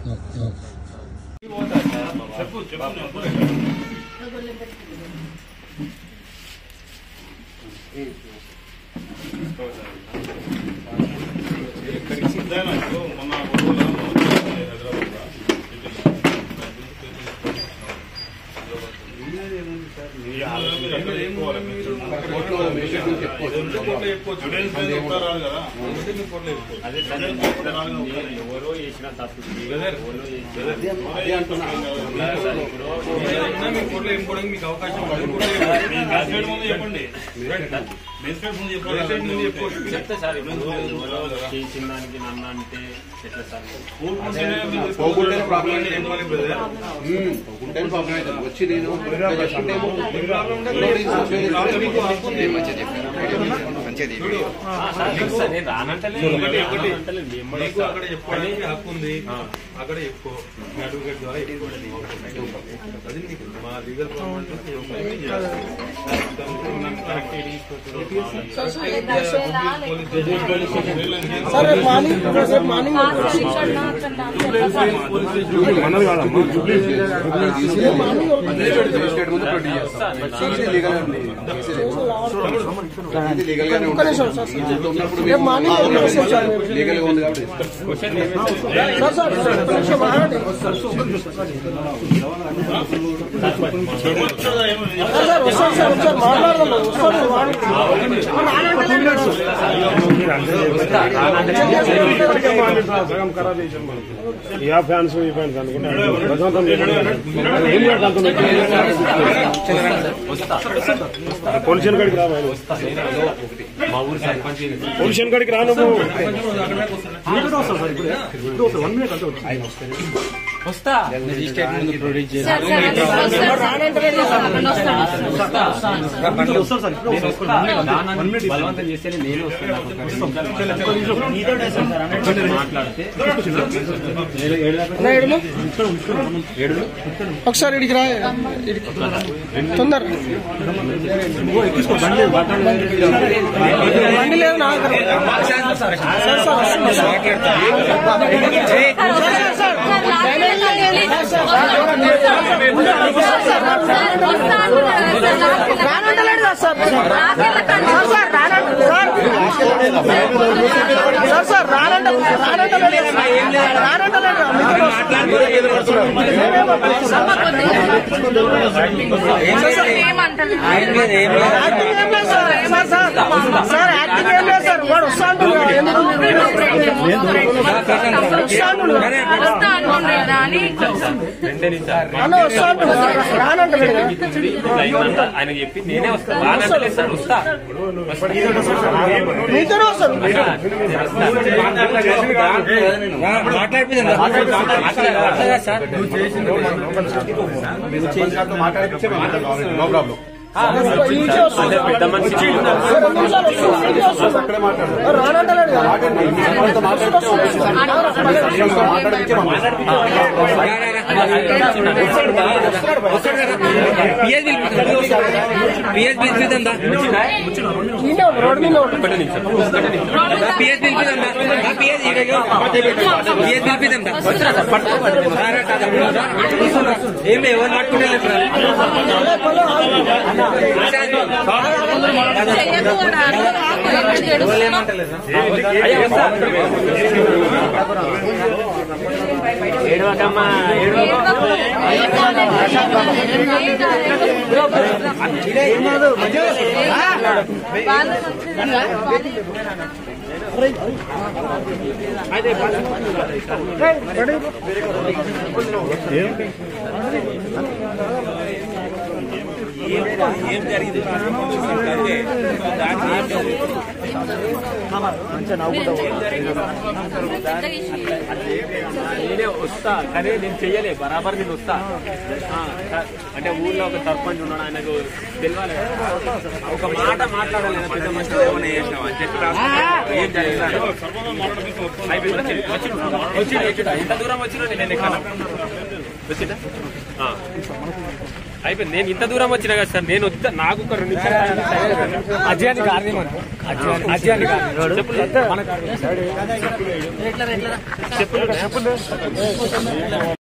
ఎవరో చేసిన తప్పు ఎవరో చేసిన మీకు అవకాశం ఉంది. ముందు చెప్పండి మేజిస్ట్రేట్ ముందు చెప్పండి చెప్తే సార్ ఇప్పుడు ఎవరో చేసిన దానికి నన్ను అంటే ఎట్లా సార్ పోగొట్టిన ప్రాబ్లం అంటే ఏం కావాలి బ్రదర్ పోగొట్టిన ప్రాబ్లం అయితే వచ్చి నేను చేసుకుంటే ఆ, సార్ తెలుసు సార్, నేను రానంటలేదు రానంటలేదు, మేము కూడా నీకు అక్కడ చెప్పుకోవడానికి హక్కు ఉంది అక్కడ చెప్పుకో మీ అడ్వకేట్ ద్వారా చెప్పుకోండి అది నీకు మా లీగల్ సార్ రేపు మార్నింగ్ రేపు మార్నింగ్ స్టేట్ ముందు ప్రొడ్యూస్ చేస్తాం ఇది లీగల్ ఇది లీగల్ గానే ఒక్క నిమిషం సార్ ఉంటుంది ఉన్నప్పుడు రేపు మార్నింగ్ ఎప్పుడు సార్ మీరు? లీగల్ గా ఉంది కాబట్టి సార్ సార్ ఒక్క నిమిషం ఆగండి. సార్ సార్ వస్తాను సార్ ఒకసారి మాట్లాడదాం వస్తాను వాడు- యా ఫ్యాన్స్ ఈ ఫ్యాన్స్ అనుకుంటే ప్రశాంతం ఏం పొల్యూషన్ కాడికి రా మా ఊరు సర్పంచ్ పొల్యూషన్ కాడికి రా నువ్వు వస్తా బలవంతం చేస్తే నేను వస్తాను మాట్లాడితే నా ఎడమ? ఒకసారి ఇడికి రా ఇడికి. తొందర బండి లేదు నా దగ్గర. సార్, సార్, వస్తున్నా, సార్. Sir, sir, sir. రానంటలేడు కదా సార్ సార్, సార్ రానంట సార్ సార్ సార్ రానంట రానంటలేడు కదా సార్. రానంటలేడు కదా. మీతో వస్తున్నాం. మేమేమో యాక్టింగ్ ఏం లేదు sir. Sir, sir, sir, acting ఏం లేదు సార్. వాడు వస్తా అంటున్నాడు కదా. ఎందుకు మీరు వస్తా అంటున్నాడు కదా. అన్న వస్తా అంటున్నాడు. రానంటలేడు కదా. ఆయన చెప్పి నేనే వస్తాను రానంటలేదు సార్ వస్తా మీతోనే వస్తారు నో ప్రాబ్లం ఈజీ వస్తుంది. పెద్ద మనిషి సార్, రెండు నిమిషాలు వస్తుంది. ఈజీ వస్తుంది. రానంటలేడు కదా. ఈయనే ఉన్నాడు, రోడ్డు మీద ఉన్నాడు. ఏడవకమ్మా నేనే వస్తా కానీ నేను చెయ్యలే బరాబర్ నేను వస్తా ఆ, క- అంటే ఊర్లో ఒక సర్పంచ్ ఉన్నాడు ఆయనకు తెలియాలి కదా. ఒక మాట మాట్లాడాలి ఆయన పెద్ద మనిషి ఏమైనా చేసినావా అని చెప్పి రాసుకో. ఏం జరిగింది అని. అయిపోయింది, వచ్చిండు, వచ్చిండు. వచ్చిండు, వచ్చిండు. ఇంత దూరం వచ్చిన నేను ఎక్కడ వచ్చిందా ఆ. అయిపోయింది నేను ఇంత దూరం వచ్చినా కదా సార్ నేను వద్ద నాకు ఒక రెండు నిమిషాలు టైం ఇస్తే అయిపోతుంది. అజ్యాన్ని గారిని మనం అజ్యాన్ని గారిని చెప్పులు చెప్పులు